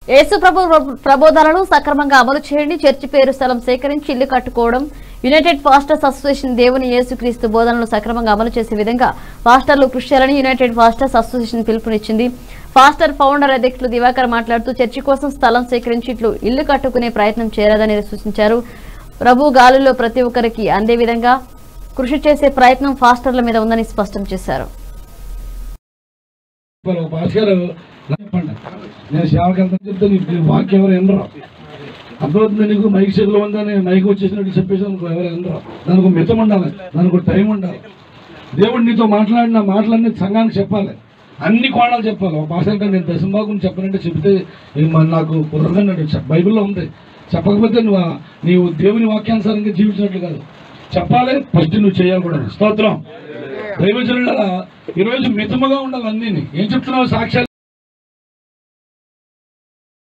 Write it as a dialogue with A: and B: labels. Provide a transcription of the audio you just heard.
A: యేసు ప్రభు ప్రబోధాలను సక్రమంగా అమలు చేయండి చర్చి పేరు స్థలం సేకరించి ఇల్లు కట్టుకోవడం యునైటెడ్ పాస్టర్స్ అసోసియేషన్ దేవుని యేసుక్రీస్తు బోధనలు సక్రమంగా అమలు చేసే విధంగా పాస్టర్లు కృషి చేయాలని యునైటెడ్ పాస్టర్స్ అసోసియేషన్ పిలుపునిచ్చింది పాస్టర్ ఫౌండర్ అధ్యక్షులు దివాకర్ మాట్లాడుతూ చర్చి కోసం స్థలం సేకరించి ఇట్లు ఇల్లు కట్టుకునే ప్రయత్నం చేయరాదని సూచించారు ప్రభు గాలుల్లో ప్రతి ఒక్కరికి అందే విధంగా కృషి చేసే ప్రయత్నం పాస్టర్ల మీద ఉందని స్పష్టం చేశారు
B: ఇప్పుడు ఒక పాస్ గారు నాకు చెప్పండి నేను సేవకి వెళ్తాను చెప్తే నీకు నీ వాక్యం ఎవరు వినరు అర్థమవుతుంది నీకు మైక్ చేతిలో ఉందని మైక్ వచ్చేసినట్టు చెప్పేసి అనుకో ఎవరు వినరు దానికి ఒక మితం ఉండాలి దానికి ఒక టైం ఉండాలి దేవుడు నీతో మాట్లాడిన మాటలన్నీ సంఘానికి చెప్పాలి అన్ని కోణాలు చెప్పాలి ఒక భాష అంటే నేను దశంబాగుని చెప్పనంటే చెప్తే ఇది మరి నాకు కుదరదన్నాడు చెప్- బైబిల్లో ఉంది చెప్పకపోతే నువ్వు ఆ- నీవు దేవుని వాక్యానుసారంగా జీవించినట్లు కాదు చెప్పాలి ఫస్ట్ నువ్వు చేయాలి కూడా స్తోత్రం దైవజనుల ఈరోజు మితముగా ఉండాలి అన్నీ ఏం చెప్తున్నావు సాక్ష్యాలు